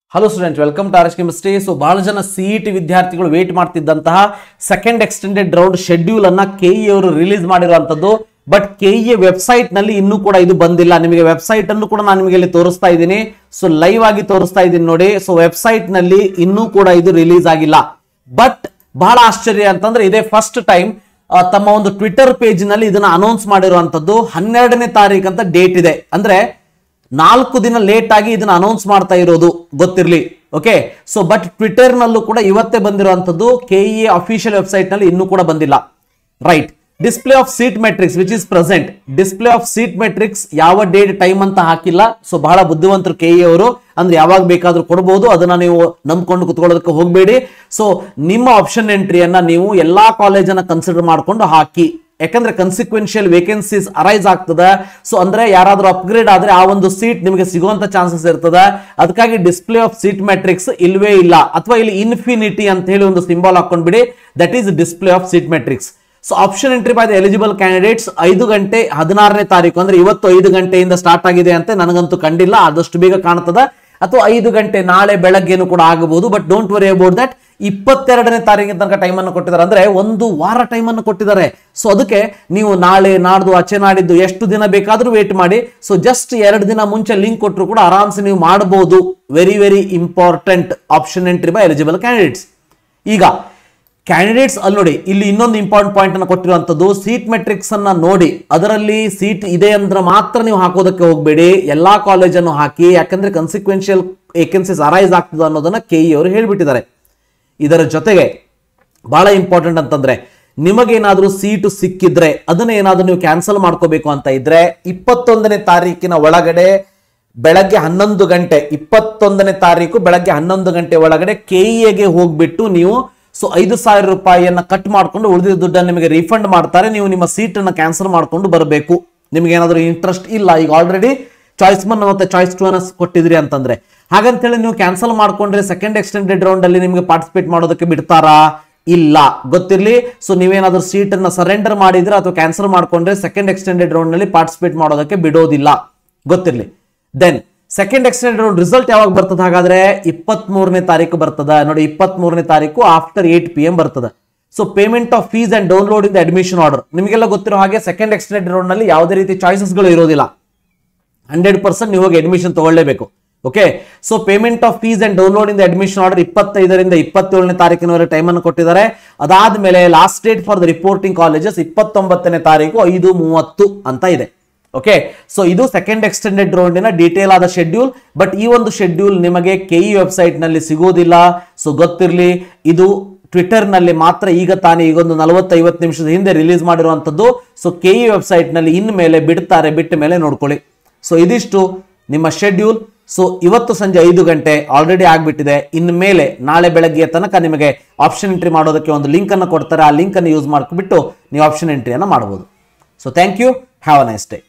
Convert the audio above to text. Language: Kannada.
hello student welcome to our chemistry so ಬಹಳ ಜನ ಸಿಇಟಿ ವಿದ್ಯಾರ್ಥಿಗಳು ವೇಟ್ ಮಾಡ್ತಿದ್ದಂತಹ ಸೆಕೆಂಡ್ ಎಕ್ಸ್ಟೆಂಡೆಡ್ ರೌಂಡ್ ಶೆಡ್ಯೂಲ್ ಅನ್ನ ಕೆಇ ಅವರು ರಿಲೀಸ್ ಮಾಡಿರುವಂತದ್ದು ಬಟ್ ಕೆಇ ವೆಬ್ಸೈಟ್ ನಲ್ಲಿ ಇನ್ನೂ ಕೂಡ ಇದು ಬಂದಿಲ್ಲ ನಿಮಗೆ ವೆಬ್ಸೈಟ್ ಅನ್ನು ಕೂಡ ನಾನು ನಿಮಗೆ ಇಲ್ಲಿ ತೋರಿಸ್ತಾ ಇದ್ದೀನಿ ಸೊ ಲೈವ್ ಆಗಿ ತೋರಿಸ್ತಾ ಇದ್ದೀನಿ ನೋಡಿ ಸೊ ವೆಬ್ಸೈಟ್ ನಲ್ಲಿ ಇನ್ನೂ ಕೂಡ ಇದು ರಿಲೀಸ್ ಆಗಿಲ್ಲ ಬಟ್ ಬಹಳ ಆಶ್ಚರ್ಯ ಅಂತಂದ್ರೆ ಇದೇ ಫಸ್ಟ್ ಟೈಮ್ ತಮ್ಮ ಒಂದು ಟ್ವಿಟರ್ ಪೇಜ್ ನಲ್ಲಿ ಇದನ್ನ ಅನೌನ್ಸ್ ಮಾಡಿರುವಂತದ್ದು ಹನ್ನೆರಡನೇ ತಾರೀಕು ಅಂತ ಡೇಟ್ ಇದೆ ಅಂದ್ರೆ ನಾಲ್ಕು ದಿನ ಲೇಟ್ ಆಗಿ ಇದನ್ನ ಅನೌನ್ಸ್ ಮಾಡ್ತಾ ಇರೋದು ಗೊತ್ತಿರಲಿ ಓಕೆ ಸೊ ಬಟ್ ಟ್ವಿಟರ್ ನಲ್ಲೂ ಕೂಡ ಇವತ್ತೇ ಬಂದಿರುವಂತದ್ದು ಕೆಇಎ ಅಫಿಷಿಯಲ್ ವೆಬ್ಸೈಟ್ ನಲ್ಲಿ ಇನ್ನೂ ಕೂಡ ಬಂದಿಲ್ಲ right display of seat matrix which is present display of seat matrix ಯಾವ ಡೇಟ್ ಟೈಮ್ ಅಂತ ಹಾಕಿಲ್ಲ ಸೊ ಬಹಳ ಬುದ್ಧಿವಂತರು ಕೆ ಅವರು ಅಂದ್ರೆ ಯಾವಾಗ ಬೇಕಾದ್ರೂ ಕೊಡಬಹುದು ಅದನ್ನ ನೀವು ನಂಬ್ಕೊಂಡು ಕುತ್ಕೊಳ್ಳೋದಕ್ಕೆ ಹೋಗಬೇಡಿ ಸೊ ನಿಮ್ಮ ಆಪ್ಷನ್ ಎಂಟ್ರಿಯನ್ನ ನೀವು ಎಲ್ಲಾ ಕಾಲೇಜನ್ನ ಕನ್ಸಿಡರ್ ಮಾಡ್ಕೊಂಡು ಹಾಕಿ ಯಾಕಂದ್ರೆ ಕನ್ಸಿಕ್ವೆನ್ಷಿಯಲ್ ವೇಕೆನ್ಸೀಸ್ ಅರೈಸ್ ಆಗ್ತದೆ ಸೊ ಅಂದ್ರೆ ಯಾರಾದ್ರೂ ಅಪ್ಗ್ರೇಡ್ ಆದ್ರೆ ಆ ಒಂದು ಸೀಟ್ ನಿಮಗೆ ಸಿಗುವಂತ ಚಾನ್ಸಸ್ ಇರ್ತದೆ ಅದಕ್ಕಾಗಿ ಡಿಸ್ಪ್ಲೇ ಆಫ್ ಸೀಟ್ ಮ್ಯಾಟ್ರಿಕ್ಸ್ ಇಲ್ವೇ ಇಲ್ಲ ಅಥವಾ ಇಲ್ಲಿ ಇನ್ಫಿನಿಟಿ ಅಂತ ಹೇಳಿ ಒಂದು ಸಿಂಬಲ್ ಹಾಕೊಂಡ್ಬಿಡಿ that is display of seat matrix so option entry by the eligible candidates ಐದು ಗಂಟೆ ಹದಿನಾರನೇ ತಾರೀಕು ಅಂದ್ರೆ ಇವತ್ತು ಐದು ಗಂಟೆಯಿಂದ ಸ್ಟಾರ್ಟ್ ಆಗಿದೆ ಅಂತ ನನಗಂತೂ ಕಂಡಿಲ್ಲ ಆದಷ್ಟು ಬೇಗ ಕಾಣ್ತದ ಅಥವಾ ಐದು ಗಂಟೆ ನಾಳೆ ಬೆಳಗ್ಗೆನೂ ಕೂಡ ಆಗಬಹುದು but don't worry about that ಇಪ್ಪತ್ತೆರಡನೇ ತಾರೀಕಿನ ತನಕ ಟೈಮ್ ಅನ್ನು ಕೊಟ್ಟಿದ್ದಾರೆ ಅಂದ್ರೆ ಒಂದು ವಾರ ಟೈಮ್ ಅನ್ನು ಕೊಟ್ಟಿದ್ದಾರೆ ಸೊ ಅದಕ್ಕೆ ನೀವು ನಾಳೆ ನಾಡ್ದು ಆಚೆ ನಾಡಿದ್ದು ಎಷ್ಟು ದಿನ ಬೇಕಾದ್ರೂ ವೇಟ್ ಮಾಡಿ ಸೊ ಜಸ್ಟ್ ಎರಡು ದಿನ ಮುಂಚೆ ಲಿಂಕ್ ಕೊಟ್ಟರು ಕೂಡ ಆರಾಮ್ಸೆ ನೀವು ಮಾಡಬಹುದು very very important option entry by eligible candidates ಈಗ ಕ್ಯಾಂಡಿಡೇಟ್ಸ್ ಅಲ್ಲಿ ನೋಡಿ ಇಲ್ಲಿ ಇನ್ನೊಂದು ಇಂಪಾರ್ಟೆಂಟ್ ಪಾಯಿಂಟ್ ಅನ್ನು ಕೊಟ್ಟಿರುವಂತದ್ದು ಸೀಟ್ ಮೆಟ್ರಿಕ್ಸ್ ಅನ್ನ ನೋಡಿ ಅದರಲ್ಲಿ ಸೀಟ್ ಇದೆ ಅಂದ್ರೆ ಮಾತ್ರ ನೀವು ಹಾಕೋದಕ್ಕೆ ಹೋಗಬೇಡಿ ಎಲ್ಲಾ ಕಾಲೇಜನ್ನು ಹಾಕಿ ಯಾಕಂದ್ರೆ ಕನ್ಸಿಕ್ವೆನ್ಷಿಯಲ್ ವೇಕೆನ್ಸೀಸ್ ಅರೈಸ್ ಆಗ್ತದೆ ಅನ್ನೋದನ್ನ ಕೆ ಅವರು ಹೇಳ್ಬಿಟ್ಟಿದ್ದಾರೆ ಇದರ ಜೊತೆಗೆ ಬಹಳ ಇಂಪಾರ್ಟೆಂಟ್ ಅಂತಂದ್ರೆ ನಿಮಗೇನಾದ್ರೂ ಸೀಟು ಸಿಕ್ಕಿದ್ರೆ ಅದನ್ನ ಏನಾದ್ರೂ ನೀವು ಕ್ಯಾನ್ಸಲ್ ಮಾಡ್ಕೋಬೇಕು ಅಂತ ಇದ್ರೆ ಇಪ್ಪತ್ತೊಂದನೇ ತಾರೀಕಿನ ಒಳಗಡೆ ಬೆಳಗ್ಗೆ ಹನ್ನೊಂದು ಗಂಟೆ ಇಪ್ಪತ್ತೊಂದನೇ ತಾರೀಕು ಬೆಳಗ್ಗೆ ಹನ್ನೊಂದು ಗಂಟೆ ಒಳಗಡೆ ಕೆಇಎಗೆ ಹೋಗ್ಬಿಟ್ಟು ನೀವು ಸೊ ಐದು ಸಾವಿರ ರೂಪಾಯಿಯನ್ನ ಕಟ್ ಮಾಡ್ಕೊಂಡು ಉಳಿದ ದುಡ್ಡನ್ನು ನಿಮಗೆ ರೀಫಂಡ್ ಮಾಡ್ತಾರೆ ನೀವು ನಿಮ್ಮ ಸೀಟನ್ನು ಕ್ಯಾನ್ಸಲ್ ಮಾಡ್ಕೊಂಡು ಬರಬೇಕು ನಿಮಗೆ ಏನಾದರೂ ಇಂಟ್ರೆಸ್ಟ್ ಇಲ್ಲ ಈಗ ಆಲ್ರೆಡಿ ಚಾಯ್ಸ್ ಒನ್ ಮತ್ತೆ ಚಾಯ್ಸ್ ಟೂ ಅನ್ನ ಕೊಟ್ಟಿದ್ರಿ ಅಂತಂದ್ರೆ ಹಾಗಂತೇಳಿ ನೀವು ಕ್ಯಾನ್ಸಲ್ ಮಾಡ್ಕೊಂಡ್ರೆ ಸೆಕೆಂಡ್ ಎಕ್ಸ್ಟೆಂಡೆಡ್ ರೌಂಡ್ ಅಲ್ಲಿ ನಿಮಗೆ ಪಾರ್ಟಿಸಿಪೇಟ್ ಮಾಡೋದಕ್ಕೆ ಬಿಡ್ತಾರಾ ಇಲ್ಲ ಗೊತ್ತಿರಲಿ ಸೊ ನೀವೇನಾದ್ರೂ ಸೀಟ್ ಅನ್ನ ಸರೆಂಡರ್ ಮಾಡಿದ್ರೆ ಅಥವಾ ಕ್ಯಾನ್ಸಲ್ ಮಾಡ್ಕೊಂಡ್ರೆ ಸೆಕೆಂಡ್ ಎಕ್ಸ್ಟೆಂಡೆಡ್ ರೌಂಡ್ ನಲ್ಲಿ ಪಾರ್ಟಿಸಿಪೇಟ್ ಮಾಡೋದಕ್ಕೆ ಬಿಡೋದಿಲ್ಲ ಗೊತ್ತಿರಲಿ then second extended round result ಯಾವಾಗ ಬರ್ತದೆ ಹಾಗಾದ್ರೆ ಇಪ್ಪತ್ತ್ ಮೂರನೇ ತಾರೀಕು ಬರ್ತದ ನೋಡಿ ಇಪ್ಪತ್ತ್ ಮೂರನೇ ತಾರೀಕು ಆಫ್ಟರ್ ಏಟ್ ಪಿ ಎಂ ಬರ್ತದೆ so payment of fees and download in the admission order ನಿಮಗೆಲ್ಲ ಗೊತ್ತಿರೋ ಹಾಗೆ ಸೆಕೆಂಡ್ ಎಕ್ಸ್ಟೆಂಡೆಡ್ ರೌಂಡ್ ನಲ್ಲಿ ಯಾವುದೇ ರೀತಿ ಚಾಯ್ಸಸ್ಗಳು ಇರೋದಿಲ್ಲ ಹಂಡ್ರೆಡ್ ಪರ್ಸೆಂಟ್ ನೀವು ಹೋಗಿ ಅಡ್ಮಿಷನ್ ತಗೊಳ್ಳೇಬೇಕು okay so payment of fees and download ಇಂದ ಅಡ್ಮಿಷನ್ ಆರ್ಡರ್ ಇಪ್ಪತ್ತೈದರಿಂದ ಇಪ್ಪತ್ತೇಳನೇ ತಾರೀಕಿನವರೆಗೆ ಟೈಮ್ ಅನ್ನು ಕೊಟ್ಟಿದ್ದಾರೆ ಅದಾದ್ಮೇಲೆ last date for the reporting colleges ಇಪ್ಪತ್ತೊಂಬತ್ತನೇ ತಾರೀಕು ಐದು ಮೂವತ್ತು ಅಂತ ಇದೆ ಓಕೆ ಸೊ ಇದು ಸೆಕೆಂಡ್ ಎಕ್ಸ್ಟೆಂಡೆಡ್ ರೌಂಡಿನ ಡೀಟೇಲ್ ಆದ ಶೆಡ್ಯೂಲ್ ಬಟ್ ಈ ಒಂದು ಶೆಡ್ಯೂಲ್ ನಿಮಗೆ ಕೆಇ ವೆಬ್ಸೈಟ್ ನಲ್ಲಿ ಸಿಗೋದಿಲ್ಲ ಸೊ ಗೊತ್ತಿರಲಿ ಇದು ಟ್ವಿಟರ್ ನಲ್ಲಿ ಮಾತ್ರ ಈಗ ತಾನೇ ಈಗ ಒಂದು ನಲವತ್ತೈವತ್ತು ನಿಮಿಷದ ಹಿಂದೆ ರಿಲೀಸ್ ಮಾಡಿರುವಂತದ್ದು ಸೊ ಕೆಇ ವೆಬ್ಸೈಟ್ ನಲ್ಲಿ ಇನ್ಮೇಲೆ ಬಿಡ್ತಾರೆ ಬಿಟ್ಟ ಮೇಲೆ ನೋಡ್ಕೊಳ್ಳಿ ಸೊ ಇದಿಷ್ಟು ನಿಮ್ಮ ಶೆಡ್ಯೂಲ್ ಸೊ ಇವತ್ತು ಸಂಜೆ ಐದು ಗಂಟೆ ಆಲ್ರೆಡಿ ಆಗ್ಬಿಟ್ಟಿದೆ ಇನ್ನು ಮೇಲೆ ನಾಳೆ ಬೆಳಗ್ಗೆ ತನಕ ನಿಮಗೆ ಆಪ್ಷನ್ ಎಂಟ್ರಿ ಮಾಡೋದಕ್ಕೆ ಒಂದು ಲಿಂಕ್ ಅನ್ನು ಕೊಡ್ತಾರೆ ಆ ಲಿಂಕ್ ಅನ್ನು ಯೂಸ್ ಮಾಡ್ಕೊಬಿಟ್ಟು ನೀವು ಆಪ್ಷನ್ ಎಂಟ್ರಿಯನ್ನು ಮಾಡಬಹುದು so thank you have a nice day